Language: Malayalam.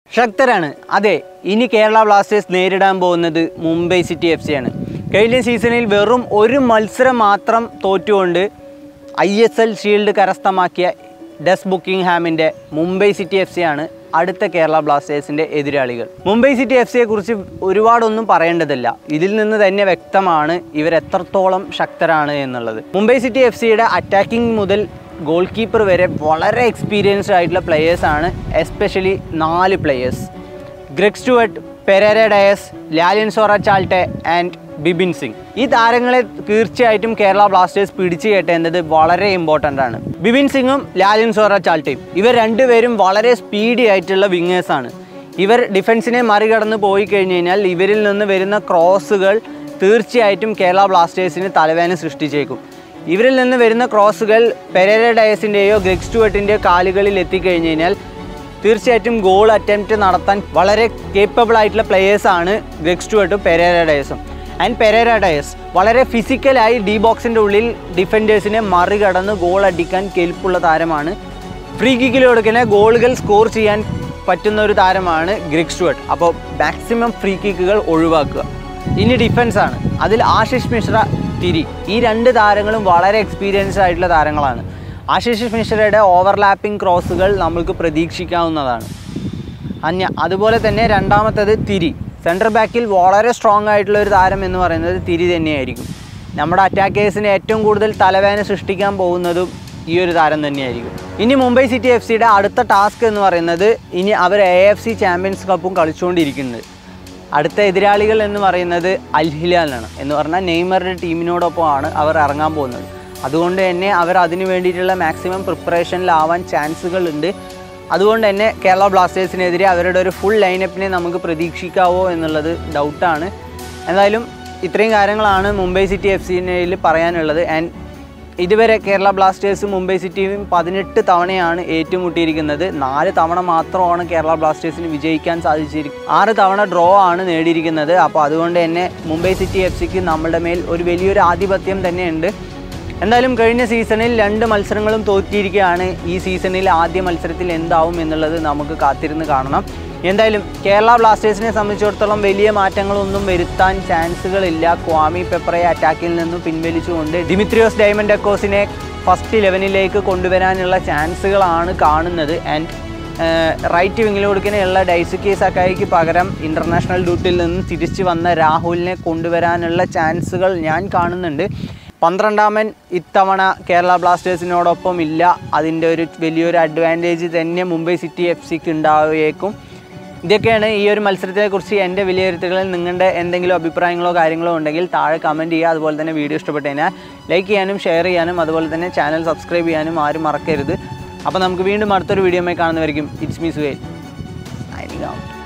ശക്തരാണ് അതെ ഇനി കേരള ബ്ലാസ്റ്റേഴ്സ് നേരിടാൻ പോകുന്നത് മുംബൈ സിറ്റി എഫ് സി ആണ് കഴിഞ്ഞ സീസണിൽ വെറും ഒരു മത്സരം മാത്രം തോറ്റുകൊണ്ട് ഐ എസ് എൽ ഷീൽഡ് കരസ്ഥമാക്കിയ ഡെസ് ബുക്കിംഗ് ഹാമിൻ്റെ മുംബൈ സിറ്റി എഫ് സി ആണ് അടുത്ത കേരള ബ്ലാസ്റ്റേഴ്സിൻ്റെ എതിരാളികൾ മുംബൈ സിറ്റി എഫ് സിയെ കുറിച്ച് ഒരുപാടൊന്നും പറയേണ്ടതില്ല ഇതിൽ നിന്ന് തന്നെ വ്യക്തമാണ് ഇവർ എത്രത്തോളം ശക്തരാണ് എന്നുള്ളത് മുംബൈ സിറ്റി എഫ് സിയുടെ അറ്റാക്കിംഗ് മുതൽ ഗോൾ കീപ്പർ വരെ വളരെ എക്സ്പീരിയൻസ്ഡ് ആയിട്ടുള്ള പ്ലെയേഴ്സാണ് എസ്പെഷ്യലി നാല് players Greg Stewart Pereira Diaz Lallianzuala Chhangte and Bipin Singh ഈ താരങ്ങളെ തീർച്ചയായിട്ടും കേരള ബ്ലാസ്റ്റേഴ്സ് പിടിച്ചു കെട്ടേണ്ടത് വളരെ ഇമ്പോർട്ടൻ്റ് ആണ് ബിബിൻ സിംഗും ലാലിൻ സോറ ചാൾട്ടയും ഇവർ രണ്ടുപേരും വളരെ സ്പീഡി ആയിട്ടുള്ള വിങ്ങേഴ്സാണ് ഇവർ ഡിഫൻസിനെ മറികടന്ന് പോയി കഴിഞ്ഞ് കഴിഞ്ഞാൽ ഇവരിൽ നിന്ന് വരുന്ന ക്രോസുകൾ തീർച്ചയായിട്ടും കേരള ബ്ലാസ്റ്റേഴ്സിന് തലവേദന സൃഷ്ടിച്ചേക്കും ഇവരിൽ നിന്ന് വരുന്ന ക്രോസുകൾ പെരേര ഡയസിൻ്റെയോ ഗ്രെഗ് സ്റ്റുവർട്ടിൻ്റെയോ കാലുകളിൽ എത്തിക്കഴിഞ്ഞ് കഴിഞ്ഞാൽ തീർച്ചയായിട്ടും ഗോൾ അറ്റംപ്റ്റ് നടത്താൻ വളരെ കേപ്പബിൾ ആയിട്ടുള്ള പ്ലെയേഴ്സാണ് ഗ്രെഗ് സ്റ്റുവർട്ടും പെരേര ഡയസും ആൻഡ് പെരേര ഡയസ് വളരെ ഫിസിക്കലായി ഡി ബോക്സിൻ്റെ ഉള്ളിൽ ഡിഫൻഡേഴ്സിനെ മറികടന്ന് ഗോൾ അടിക്കാൻ കെൽപ്പുള്ള താരമാണ് ഫ്രീ കിക്കിലൊടുക്കിനെ ഗോളുകൾ സ്കോർ ചെയ്യാൻ പറ്റുന്ന ഒരു താരമാണ് ഗ്രിഗ് സ്റ്റുവർട്ട് അപ്പോൾ മാക്സിമം ഫ്രീ കിക്കുകൾ ഒഴിവാക്കുക ഇനി ഡിഫൻസ് ആണ് അതിൽ ആശിഷ് മിശ്ര തിരി ഈ രണ്ട് താരങ്ങളും വളരെ എക്സ്പീരിയൻസ്ഡ് ആയിട്ടുള്ള താരങ്ങളാണ് ആശിഷ് മിശ്രയുടെ ഓവർലാപ്പിംഗ് ക്രോസുകൾ നമുക്ക് പ്രതീക്ഷിക്കാവുന്നതാണ് അന്യ അതുപോലെ തന്നെ രണ്ടാമത്തേത് തിരി സെൻറ്റർ ബാക്കിൽ വളരെ സ്ട്രോങ് ആയിട്ടുള്ള ഒരു താരം എന്ന് പറയുന്നത് തിരി തന്നെയായിരിക്കും നമ്മുടെ അറ്റാക്കേഴ്സിന് ഏറ്റവും കൂടുതൽ തലവേദന സൃഷ്ടിക്കാൻ പോകുന്നതും ഈ ഒരു താരം തന്നെയായിരിക്കും ഇനി മുംബൈ സിറ്റി എഫ് സിയുടെ അടുത്ത ടാസ്ക് എന്ന് പറയുന്നത് ഇനി അവർ എ എഫ് സി ചാമ്പ്യൻസ് കപ്പും കളിച്ചുകൊണ്ടിരിക്കുന്നത് അടുത്ത എതിരാളികൾ എന്ന് പറയുന്നത് അൽ ഹിലാലാണ് എന്ന് പറഞ്ഞാൽ നെയ്മറുടെ ടീമിനോടൊപ്പമാണ് അവർ ഇറങ്ങാൻ പോകുന്നത് അതുകൊണ്ട് തന്നെ അവർ അതിന് വേണ്ടിയിട്ടുള്ള മാക്സിമം പ്രിപ്പറേഷനിലാവാൻ ചാൻസുകൾ ഉണ്ട് അതുകൊണ്ട് തന്നെ കേരള ബ്ലാസ്റ്റേഴ്സിനെതിരെ അവരുടെ ഒരു ഫുൾ ലൈനപ്പിനെ നമുക്ക് പ്രതീക്ഷിക്കാവോ എന്നുള്ളത് ഡൗട്ടാണ് എന്തായാലും ഇത്രയും കാര്യങ്ങളാണ് മുംബൈ സിറ്റി എഫ് സിയിൽ പറയാനുള്ളത് ആൻഡ് ഇതുവരെ കേരള ബ്ലാസ്റ്റേഴ്സ് മുംബൈ സിറ്റിയും പതിനെട്ട് തവണയാണ് ഏറ്റുമുട്ടിയിരിക്കുന്നത് നാല് തവണ മാത്രമാണ് കേരള ബ്ലാസ്റ്റേഴ്സിന് വിജയിക്കാൻ സാധിച്ചിരിക്കുന്നത് ആറ് തവണ ഡ്രോ ആണ് നേടിയിരിക്കുന്നത് അപ്പോൾ അതുകൊണ്ട് തന്നെ മുംബൈ സിറ്റി എഫ് സിക്ക് നമ്മുടെ മേൽ ഒരു വലിയൊരു ആധിപത്യം തന്നെയുണ്ട് എന്തായാലും കഴിഞ്ഞ സീസണിൽ രണ്ട് മത്സരങ്ങളും തോറ്റിയിരിക്കുകയാണ് ഈ സീസണിൽ ആദ്യ മത്സരത്തിൽ എന്താവും എന്നുള്ളത് നമുക്ക് കാത്തിരുന്ന് കാണണം എന്തായാലും കേരള ബ്ലാസ്റ്റേഴ്സിനെ സംബന്ധിച്ചിടത്തോളം വലിയ മാറ്റങ്ങളൊന്നും വരുത്താൻ ചാൻസുകളില്ല ക്വാമി പെപ്പറെ അറ്റാക്കിൽ നിന്നും പിൻവലിച്ചുകൊണ്ട് ഡിമിത്രിയോസ് ഡയമണ്ട് എക്കോസിനെ ഫസ്റ്റ് ഇലവനിലേക്ക് കൊണ്ടുവരാനുള്ള ചാൻസുകളാണ് കാണുന്നത് ആൻഡ് റൈറ്റ് വിങ്ങിലൊടുക്കിനുള്ള ഡൈസുക്കി സക്കായിക്ക് പകരം ഇൻ്റർനാഷണൽ ഡ്യൂട്ടിയിൽ നിന്ന് തിരിച്ചു വന്ന രാഹുലിനെ കൊണ്ടുവരാനുള്ള ചാൻസുകൾ ഞാൻ കാണുന്നുണ്ട് പന്ത്രണ്ടാമൻ ഇത്തവണ കേരള ബ്ലാസ്റ്റേഴ്സിനോടൊപ്പം ഇല്ല അതിൻ്റെ ഒരു വലിയൊരു അഡ്വാൻറ്റേജ് തന്നെ മുംബൈ സിറ്റി എഫ് സിക്ക് ഉണ്ടാവുകയേക്കും ഇതൊക്കെയാണ് ഈ ഒരു മത്സരത്തെക്കുറിച്ച് എൻ്റെ വിലയിരുത്തലുകളിൽ നിങ്ങളുടെ എന്തെങ്കിലും അഭിപ്രായങ്ങളോ കാര്യങ്ങളോ ഉണ്ടെങ്കിൽ താഴെ കമൻറ്റ് ചെയ്യുക അതുപോലെ തന്നെ വീഡിയോ ഇഷ്ടപ്പെട്ട് കഴിഞ്ഞാൽ ലൈക്ക് ചെയ്യാനും ഷെയർ ചെയ്യാനും അതുപോലെ തന്നെ ചാനൽ സബ്സ്ക്രൈബ് ചെയ്യാനും ആരും മറക്കരുത് അപ്പോൾ നമുക്ക് വീണ്ടും അടുത്തൊരു വീഡിയോമായി കാണുന്നവരിക്കും it's me Suhail signing out